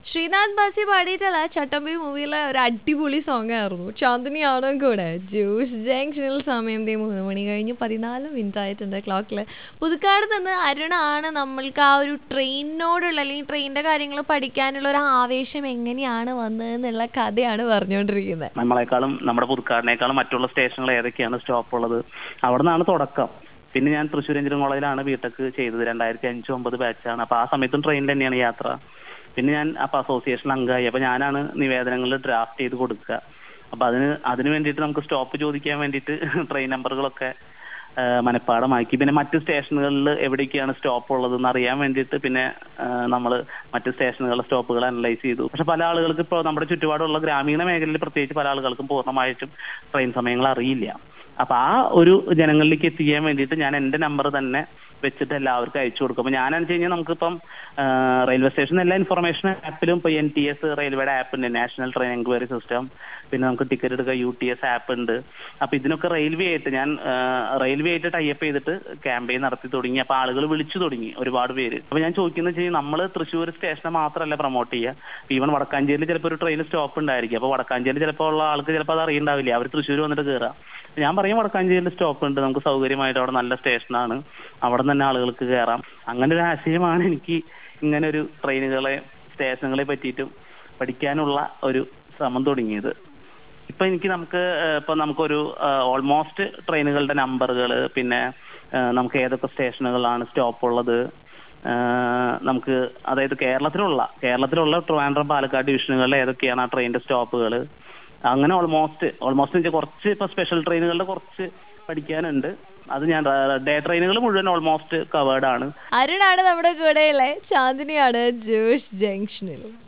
ശ്രീനാഥ് ബാസി പാടിയിട്ടുള്ള ചട്ടമ്പി മൂവിയിലെ ഒരു അടിപൊളി സോങ് ആയിരുന്നു ചാന്ദിനിയാണ് കൂടെ ജ്യൂസ് ജംഗ്ഷനിൽ സമയം ദേ മൂന്ന് മണി കഴിഞ്ഞ് പതിനാല് മിനിറ്റ് ആയിട്ടുണ്ട് ക്ലോക്കിൽ പുതുക്കാട് നിന്ന് അരുണാണ് നമ്മൾക്ക് ആ ഒരു ട്രെയിനിനോടുള്ള അല്ലെങ്കിൽ ട്രെയിനിൻ്റെ കാര്യങ്ങൾ പഠിക്കാനുള്ള ഒരു ആവേശം എങ്ങനെയാണ് വന്നതെന്നുള്ള കഥയാണ് പറഞ്ഞുകൊണ്ടിരിക്കുന്നത് നമ്മളെക്കാളും നമ്മുടെ പുതുക്കാടിനേക്കാളും മറ്റുള്ള സ്റ്റേഷനുകൾ ഏതൊക്കെയാണ് സ്റ്റോപ്പ് ഉള്ളത് അവിടെ നിന്നാണ് തുടക്കം പിന്നെ ഞാൻ തൃശ്ശൂർ എഞ്ചിനീയറിംഗ് കോളേജിലാണ് ബിടെക് ചെയ്തത് രണ്ടായിരത്തി അഞ്ച് ഒമ്പത് ബാച്ചാണ് അപ്പൊ ആ സമയത്തും ട്രെയിനിൽ തന്നെയാണ് യാത്ര പിന്നെ ഞാൻ അപ്പൊ അസോസിയേഷൻ അംഗമായി അപ്പൊ ഞാനാണ് നിവേദനങ്ങൾ ഡ്രാഫ്റ്റ് ചെയ്ത് കൊടുക്കുക അപ്പൊ അതിന് അതിന് വേണ്ടിയിട്ട് നമുക്ക് സ്റ്റോപ്പ് ചോദിക്കാൻ വേണ്ടിയിട്ട് ട്രെയിൻ നമ്പറുകളൊക്കെ ആ, മനഃപ്പാടമാക്കി പിന്നെ മറ്റ് സ്റ്റേഷനുകളിൽ എവിടേക്കാണ് സ്റ്റോപ്പ് ഉള്ളതെന്ന് അറിയാൻ വേണ്ടിയിട്ട് പിന്നെ നമ്മൾ മറ്റ് സ്റ്റേഷനുകളിലെ സ്റ്റോപ്പുകൾ അനലൈസ് ചെയ്തു പക്ഷെ പല ആളുകൾക്ക് ഇപ്പോൾ നമ്മുടെ ചുറ്റുപാടുള്ള ഗ്രാമീണ മേഖലയിൽ പ്രത്യേകിച്ച് പല ആളുകൾക്കും പൂർണ്ണമായിട്ടും ട്രെയിൻ സമയങ്ങൾ അറിയില്ല അപ്പൊ ആ ഒരു ജനങ്ങളിലേക്ക് എത്തിക്കാൻ വേണ്ടിയിട്ട് ഞാൻ എന്റെ നമ്പർ തന്നെ വെച്ചിട്ട് എല്ലാവർക്കും അയച്ചു കൊടുക്കും അപ്പൊ ഞാനെന്ന് വെച്ച് കഴിഞ്ഞാൽ നമുക്കിപ്പം ആ, റെയിൽവേ സ്റ്റേഷൻ എല്ലാ ഇൻഫർമേഷൻ ആപ്പിലും ഇപ്പൊ എൻ ടി എസ് റെയിൽവേയുടെ ആപ്പ് ഉണ്ട് നാഷണൽ ട്രെയിൻ എൻക്വയറി സിസ്റ്റം പിന്നെ നമുക്ക് ടിക്കറ്റ് എടുക്കുക യു ടി എസ് ആപ്പ് ഉണ്ട് അപ്പൊ ഇതിനൊക്കെ റെയിൽവേ ആയിട്ട് ഞാൻ ആ, റെയിൽവേ ആയിട്ട് ടൈപ്പ് ചെയ്തിട്ട് ക്യാമ്പയിൻ നടത്തി തുടങ്ങി അപ്പൊ ആളുകൾ വിളിച്ചു തുടങ്ങി ഒരുപാട് പേര് അപ്പൊ ഞാൻ ചോദിക്കുന്നത് വെച്ച് കഴിഞ്ഞാൽ നമ്മൾ തൃശ്ശൂർ സ്റ്റേഷനെ മാത്രമല്ല പ്രൊമോട്ട് ചെയ്യുക ഈവൻ വടക്കാഞ്ചേരിയിൽ ചിലപ്പോൾ ഒരു ട്രെയിൻ സ്റ്റോപ്പ് ഉണ്ടായിരിക്കും അപ്പൊ വടക്കാഞ്ചേരി ചിലപ്പോൾ ഉള്ള ആൾക്ക് ചിലപ്പോൾ അത് അറിയണ്ടാവില്ല അവർ തൃശ്ശൂർ വന്നിട്ട് കയറാം ഞാൻ പറയും വടക്കാഞ്ചേരിയിൽ സ്റ്റോപ്പ് ഉണ്ട് നമുക്ക് സൗകര്യമായിട്ട് അവിടെ നല്ല സ്റ്റേഷനാണ് അവിടെ തന്നെ ആളുകൾക്ക് കയറാം അങ്ങനെ ഒരു ആശയമാണ് എനിക്ക് ഇങ്ങനെ ഒരു ട്രെയിനുകളെ സ്റ്റേഷനുകളെ പറ്റിയിട്ടും പഠിക്കാനുള്ള ഒരു ശ്രമം തുടങ്ങിയത് ഇപ്പൊ എനിക്ക് നമുക്ക് ഏഹ്, ഇപ്പൊ നമുക്കൊരു ഓൾമോസ്റ്റ് ട്രെയിനുകളുടെ നമ്പറുകൾ പിന്നെ ഏഹ്, നമുക്ക് ഏതൊക്കെ സ്റ്റേഷനുകളാണ് സ്റ്റോപ്പ് ഉള്ളത് ഏഹ്, നമുക്ക് അതായത് കേരളത്തിലുള്ള കേരളത്തിലുള്ള ട്രിവാൻഡ്രം പാലക്കാട് ഡിവിഷനുകളിൽ ഏതൊക്കെയാണ് ആ ട്രെയിനിന്റെ സ്റ്റോപ്പുകൾ അങ്ങനെ ഓൾമോസ്റ്റ് ഓൾമോസ്റ്റ് വെച്ചാൽ കുറച്ച് ഇപ്പൊ സ്പെഷ്യൽ ട്രെയിനുകളുടെ കുറച്ച് പഠിക്കാനുണ്ട് അത് ഞാൻ ഡേ ട്രെയിനുകൾ മുഴുവൻ ഓൾമോസ്റ്റ് കവേർഡ് ആണ് അരുണാണ് നമ്മുടെ കൂടെയുള്ള ചാന്ദിനിയാണ് ജ്യൂസ് ജംഗ്ഷനിൽ